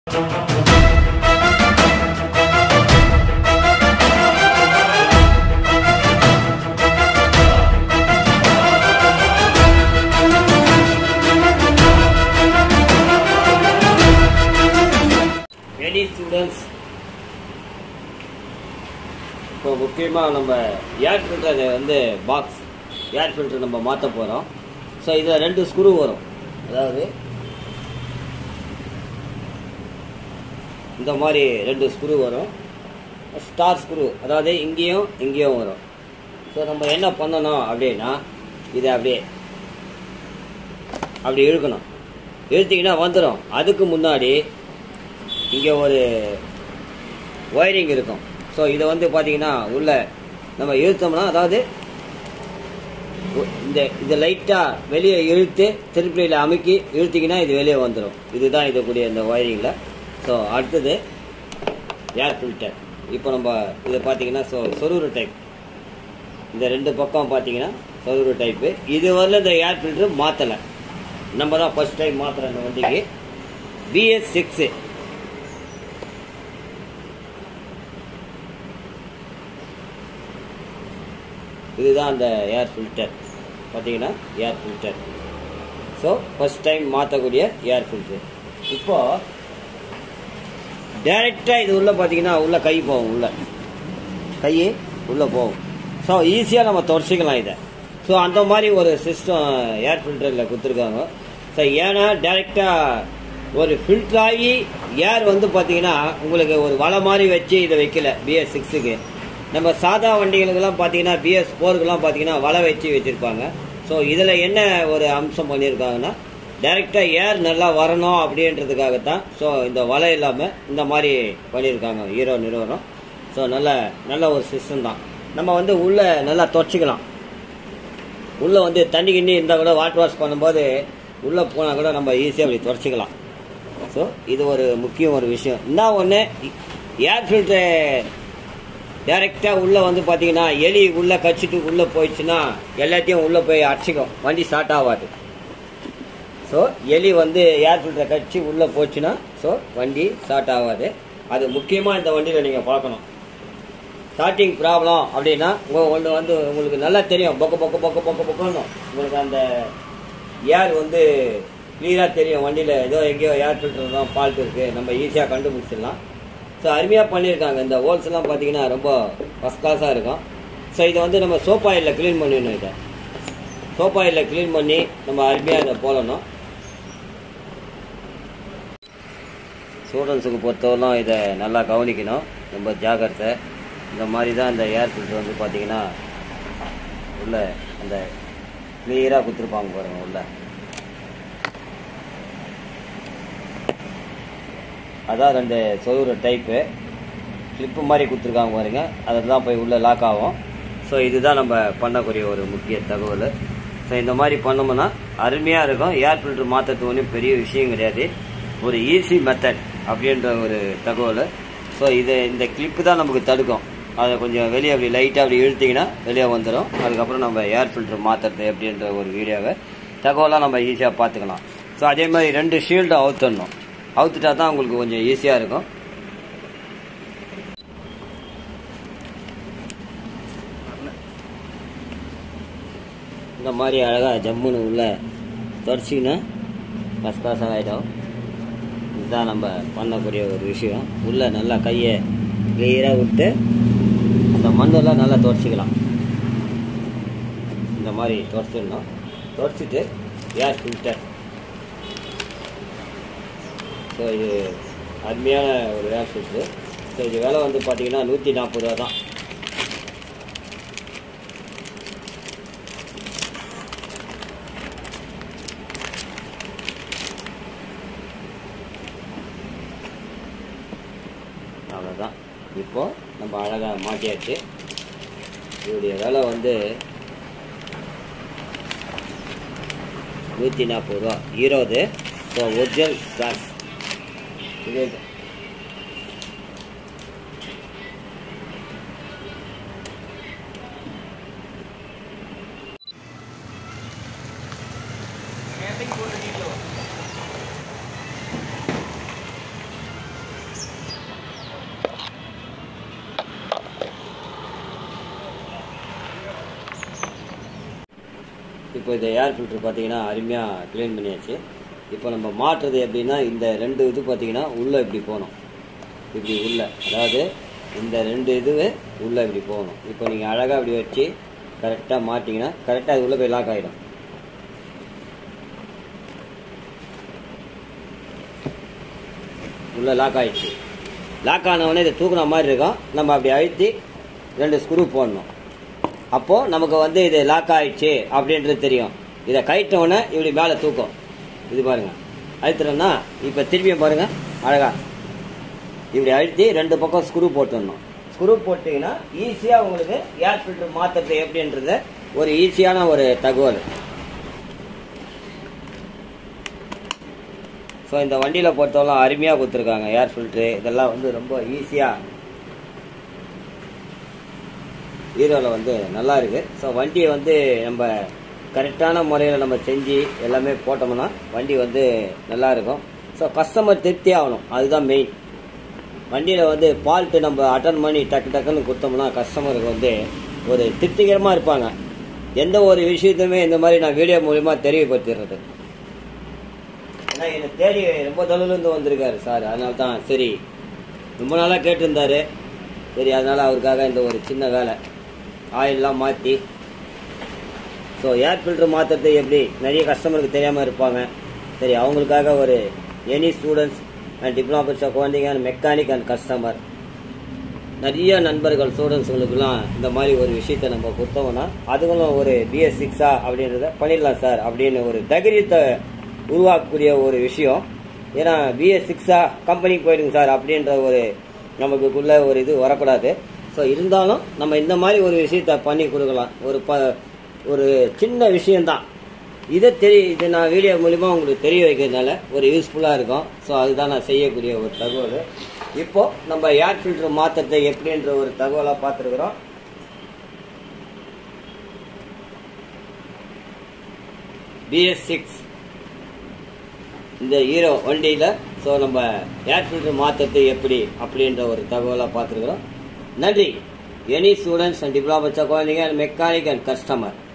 ready students இப்போ முக்கியமாக நம்ம ஏர் ஃபில்டர் வந்து பாக்ஸ் ஏர் ஃபில்டர் நம்ம மாற்ற போகிறோம் ஸோ இதில் ரெண்டு ஸ்க்ரூ வரும் அதாவது இந்த மாதிரி ரெண்டு ஸ்க்ரூ வரும் ஸ்டார் ஸ்க்ரூ அதாவது இங்கேயும் இங்கேயும் வரும் ஸோ நம்ம என்ன பண்ணணும் அப்படின்னா இதை அப்படியே அப்படி இழுக்கணும் இழுத்தீங்கன்னா வந்துடும் அதுக்கு முன்னாடி இங்கே ஒரு ஒயரிங் இருக்கும் ஸோ இதை வந்து பார்த்தீங்கன்னா உள்ள நம்ம இழுத்தோம்னா அதாவது உ- இந்த இதை லைட்டாக வெளியே இழுத்து திருப்பியில் அமுக்கி இழுத்தீங்கன்னா இது வெளியே வந்துடும் இதுதான் இதுக்கூடிய இந்த ஒயரிங்கில் ஸோ அடுத்தது ஏர் ஃபில்டர் இப்போ நம்ம இதை பார்த்தீங்கன்னா ஸோ சொருறு டைப் இந்த ரெண்டு பக்கம் பார்த்தீங்கன்னா சொருறு டைப்பு இது வரல இந்த ஏர் ஃபில்டர் மாற்றலை நம்ம தான் ஃபர்ஸ்ட் டைம் மாற்றுறோம் இந்த வண்டிக்கு பிஎஸ் சிக்ஸு இதுதான் அந்த ஏர் ஃபில்டர் பார்த்தீங்கன்னா air filter so first time மாற்றக்கூடிய ஏர் ஃபில்டர் இப்போ டைரெக்டாக இது உள்ள பார்த்தீங்கன்னா உள்ள கை போகும் உள்ள கை உள்ள போகும் ஸோ ஈஸியாக நம்ம தொடச்சிக்கலாம் இதை ஸோ அந்த மாதிரி ஒரு சிஸ்டம் ஏர் ஃபில்டரில் கொடுத்துருக்காங்க ஸோ ஏன்னா டைரெக்டாக ஒரு ஃபில்டர் ஆகி ஏர் வந்து பார்த்தீங்கன்னா உங்களுக்கு ஒரு வலை மாதிரி வச்சு இதை வைக்கல பிஎஸ் சிக்ஸுக்கு நம்ம சாதா வண்டிகளுக்கெல்லாம் பார்த்தீங்கன்னா பிஎஸ் ஃபோருக்கெல்லாம் பார்த்தீங்கன்னா வலை வச்சு வச்சுருப்பாங்க ஸோ இதில் என்ன ஒரு அம்சம் பண்ணியிருக்காங்கன்னா டைரெக்டாக ஏர் நல்லா வரணும் அப்படின்றதுக்காகத்தான் ஸோ இந்த வலை இல்லாமல் இந்த மாதிரி பண்ணியிருக்காங்க ஹீரோ நிறுவனம் ஸோ நல்ல நல்ல ஒரு சிஸ்டம் தான் நம்ம வந்து உள்ளே நல்லா தொடச்சிக்கலாம் உள்ளே வந்து தண்ணி கிண்ணி இருந்தால் கூட வாட்டர் வாஷ் பண்ணும்போது உள்ளே போனால் கூட நம்ம ஈஸியாக அப்படி தொடச்சிக்கலாம் ஸோ இது ஒரு முக்கிய ஒரு விஷயம் என்ன ஒன்று ஏர் ஃபில்டர் டைரெக்டாக உள்ளே வந்து பார்த்தீங்கன்னா எலி உள்ளே கச்சிட்டு உள்ளே போயிடுச்சுன்னா எல்லாத்தையும் உள்ளே போய் அடிச்சிக்கும் வண்டி ஸ்டார்ட் ஆகாது ஸோ எலி வந்து ஏர் ஃபில்டரை கடிச்சு உள்ளே போச்சுன்னா ஸோ வண்டி ஸ்டார்ட் ஆகாது அது முக்கியமாக இந்த வண்டியில் நீங்கள் பார்க்கணும் ஸ்டார்டிங் ப்ராப்ளம் அப்படின்னா உங்கள் ஒன்று வந்து உங்களுக்கு நல்லா தெரியும் பொக்க பொக்க பொக்க பொக்க பொக்கணும் உங்களுக்கு அந்த ஏர் வந்து கிளியராக தெரியும் வண்டியில் ஏதோ எங்கேயோ ஏர் ஃபில்டர் தான் ஃபால்ட் இருக்குது நம்ம ஈஸியாக கண்டுபிடிச்சிடலாம் ஸோ அருமையாக பண்ணியிருக்காங்க இந்த ஹோல்ஸ் எல்லாம் பார்த்தீங்கன்னா ரொம்ப ஃபஸ்ட் கிளாஸாக இருக்கும் ஸோ இதை வந்து நம்ம சோப் ஆயிலில் க்ளீன் பண்ணிடணும் இதை சோப் ஆயிலில் க்ளீன் பண்ணி நம்ம அருமையாக இதை போடணும் ஸ்டூடெண்ட்ஸுக்கு பொறுத்தவரைலாம் இதை நல்லா கவனிக்கணும் ரொம்ப ஜாக்கிரதை இந்த மாதிரி தான் இந்த ஏர் ஃபில்டர் வந்து பார்த்தீங்கன்னா உள்ள அந்த கிளியராக கொடுத்துருப்பாங்க பாருங்க உள்ள அதான் ரெண்டு சொருகிற டைப்பு கிளிப்பு மாதிரி கொடுத்துருக்காங்க பாருங்க அதில் தான் போய் உள்ளே லாக் ஆகும் ஸோ இதுதான் நம்ம பண்ணக்கூடிய ஒரு முக்கிய தகவல் ஸோ இந்த மாதிரி பண்ணோம்னா அருமையாக இருக்கும் ஏர் ஃபில்டர் மாற்றுறது ஒன்றும் பெரிய விஷயம் கிடையாது ஒரு ஈஸி மெத்தட் அப்படின்ற ஒரு தகவல் ஸோ இது இந்த கிளிப்பு தான் நமக்கு தடுக்கும் அதை கொஞ்சம் வெளியே அப்படி லைட்டாக அப்படி இழுத்தீங்கன்னா வெளியே வந்துடும் அதுக்கப்புறம் நம்ம ஏர் ஃபில்டர் மாற்றுறது அப்படின்ற ஒரு வீடியோவை தகவலாக நம்ம ஈஸியாக பார்த்துக்கலாம் ஸோ அதே மாதிரி ரெண்டு ஷீல்டை அவுத்துடணும் அவுத்துட்டா தான் உங்களுக்கு கொஞ்சம் ஈஸியாக இருக்கும் இந்த மாதிரி அழகாக ஜம்முன்னு உள்ள தொடச்சிங்கன்னா ஃபஸ்ட் கிளாஸாக ஆகிடும் இதுதான் நம்ம பண்ணக்கூடிய ஒரு விஷயம் உள்ளே நல்லா கையை கிளியராக விட்டு அந்த மண்ணெல்லாம் நல்லா துடைச்சிக்கலாம் இந்த மாதிரி துடைச்சிடணும் துடைச்சிட்டு ஏர் ஃபில்டர் ஸோ இது அருமையான ஒரு ஏர் ஃபில்ட்ரு ஸோ இது விலை வந்து பார்த்தீங்கன்னா நூற்றி நாற்பது ரூபா தான் அவ்வளோதான் இப்போ நம்ம அழகாக மாட்டியாச்சு இதோடைய விலை வந்து நூற்றி நாற்பது ரூபா இருபது ஸோ ஒரிஜினல் ஸ்டாக் இது இப்போ இந்த ஏர் ஃபில்டர் பார்த்தீங்கன்னா அருமையாக க்ளீன் பண்ணியாச்சு இப்போ நம்ம மாற்றுறது எப்படின்னா இந்த ரெண்டு இது பார்த்தீங்கன்னா உள்ளே இப்படி போகணும் இப்படி உள்ள அதாவது இந்த ரெண்டு இதுவே உள்ளே இப்படி போகணும் இப்போ நீங்கள் அழகாக இப்படி வச்சு கரெக்டாக மாட்டிங்கன்னா கரெக்டாக அது உள்ளே போய் லாக் ஆகிடும் உள்ள லாக் ஆயிடுச்சு லாக் ஆனவொடனே இதை தூக்குன மாதிரி இருக்கும் நம்ம அப்படி அழுத்தி ரெண்டு ஸ்க்ரூ போடணும் அப்போ நமக்கு வந்து இது லாக் ஆயிடுச்சு அப்படின்றது தெரியும் இதை கயிட்டவுடனே இப்படி மேலே தூக்கும் இது பாருங்க அழுத்துறோம்னா இப்போ திரும்பியும் பாருங்க அழகா இப்படி அழுத்தி ரெண்டு பக்கம் ஸ்க்ரூ போட்டுடணும் ஸ்க்ரூ போட்டிங்கன்னா ஈஸியாக உங்களுக்கு ஏர் ஃபில்டர் மாற்றுறது எப்படின்றத ஒரு ஈஸியான ஒரு தகவல் ஸோ இந்த வண்டியில் பொறுத்தவரை அருமையாக கொடுத்துருக்காங்க ஏர் ஃபில்ட்ரு இதெல்லாம் வந்து ரொம்ப ஈஸியாக ஹீரோவில் வந்து நல்லா இருக்கு ஸோ வண்டியை வந்து நம்ம கரெக்டான முறையில் நம்ம செஞ்சு எல்லாமே போட்டோம்னா வண்டி வந்து நல்லா இருக்கும் ஸோ கஸ்டமர் திருப்தி ஆகணும் அதுதான் மெயின் வண்டியில் வந்து ஃபால்ட்டு நம்ம அட்டன் பண்ணி டக்கு டக்குன்னு கொடுத்தோம்னா கஸ்டமருக்கு வந்து ஒரு திருப்திகரமாக இருப்பாங்க எந்த ஒரு விஷயத்தையுமே இந்த மாதிரி நான் வீடியோ மூலிமா தெரியப்படுத்திடுறது ஏன்னா என்னை தேடி ரொம்ப தொலைவிலேருந்து வந்திருக்காரு சார் அதனால தான் சரி ரொம்ப நாளாக கேட்டிருந்தாரு சரி அதனால் அவருக்காக இந்த ஒரு சின்ன வேலை ஆயிலெலாம் மாற்றி ஸோ ஏர் ஃபில்டர் மாற்றுறது எப்படி நிறைய கஸ்டமருக்கு தெரியாமல் இருப்பாங்க சரி அவங்களுக்காக ஒரு எனி ஸ்டூடெண்ட்ஸ் அண்ட் டிப்ளமா படித்த குழந்தைங்க அண்ட் மெக்கானிக் அண்ட் கஸ்டமர் நிறைய நண்பர்கள் ஸ்டூடெண்ட்ஸுங்களுக்குலாம் இந்த மாதிரி ஒரு விஷயத்த நம்ம கொடுத்தோம்னா அதுங்களும் ஒரு பிஎஸ் சிக்ஸா அப்படின்றத பண்ணிடலாம் சார் அப்படின்னு ஒரு தைரியத்தை உருவாக்கக்கூடிய ஒரு விஷயம் ஏன்னா பிஎஸ் சிக்ஸா கம்பெனிக்கு போயிடுங்க சார் அப்படின்ற ஒரு நமக்குள்ள ஒரு இது வரக்கூடாது ஸோ இருந்தாலும் நம்ம இந்த மாதிரி ஒரு விஷயத்த பண்ணி கொடுக்கலாம் ஒரு ப ஒரு சின்ன விஷயம்தான் இதை தெரிய இது நான் வீடியோ மூலிமா உங்களுக்கு தெரிய வைக்கிறதுனால ஒரு யூஸ்ஃபுல்லாக இருக்கும் ஸோ அதுதான் நான் செய்யக்கூடிய ஒரு தகவல் இப்போ நம்ம ஏர் ஃபில்டர் மாற்றத்தை எப்படின்ற ஒரு தகவலாக பார்த்துருக்குறோம் பிஎஸ் சிக்ஸ் இந்த ஹீரோ வண்டியில் ஸோ நம்ம ஏர் ஃபில்டர் மாற்றத்தை எப்படி அப்படின்ற ஒரு தகவலாக பார்த்துருக்குறோம் நன்றி எனி ஸ்டூடெண்ட்ஸ் அண்ட் டிப்ளமா குழந்தைங்க அண்ட் மெக்கானிக் அண்ட் கஸ்டமர்